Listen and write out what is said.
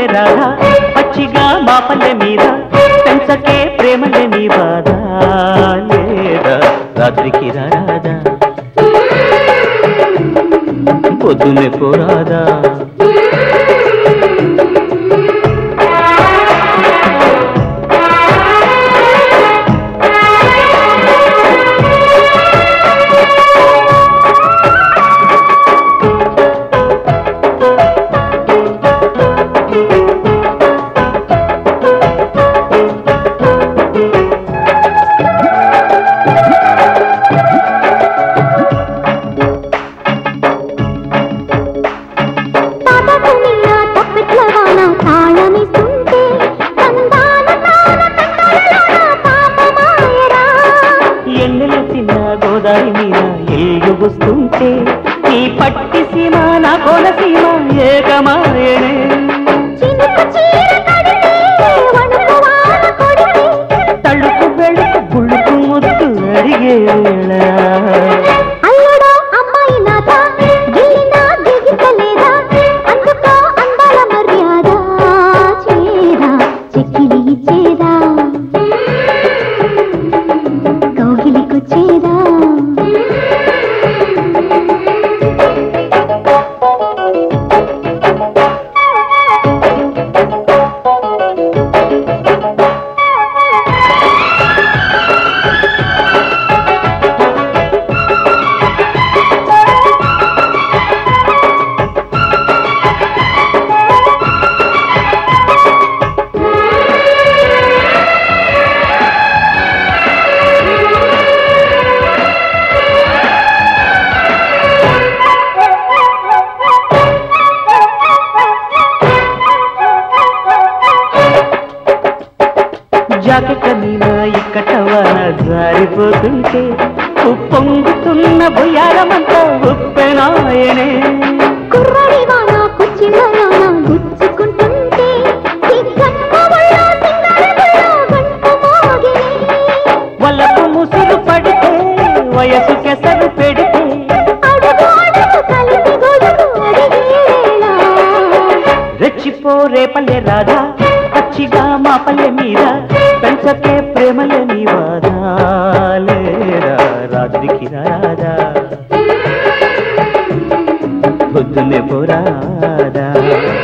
రాధా పచ్చిగా మా పల్లె మీద పెంచకే ప్రేమలే నీ బాధ లేదా రాత్రికి రాదా పొద్దున్నే పోరాదా తాతకు మీద తప్పెట్ల వాన తాళమిస్తుంటే తందాన తాన తందాన పాపమాయరా ఎన్నెల చిన్న గోదావరి మీద ఎల్లుగుస్తుంటే నీ పట్టి సీమ నా కోనసీమ ఏకమాయనే చినుకు చీర కడితే వణుకు వాన కొడితే తడుకు వెళుకు గుళ్ళుకు ముద్దు అడిగే వేళ అల్లుడో అమ్మాయి నాథ గిల్లినా దిగితలేదా అందుకో అందాల మర్యాద చేరా చెక్కిలి ఇచ్చేదా కౌగిలికొచ్చేదా జాకెట్ల మీద ఇక్కటవాన జారిపోతుంటే ఉప్పొంగుతున్న బొయ్యాలమంతా ఉప్పెనాయనే కుర్రాడి వాన కుచ్చిళ్ళలోన గుచ్చుకుంటుంటే సిగ్గమ్మ ఒళ్ళో సింగారములో గంట మోగినే వలపు ముసురు పడితే వయసు కెసరు పెడితే అడుగు అడుగు కలిసి గొడుగు అడిగేలా రెచ్చిపో రేపల్లె రాధా పచ్చిగా మా పల్లె మీద పెంచకే ప్రేమలే నీ వాదా లేరా రాత్రికి రాదా పొద్దున్నే పోరాదా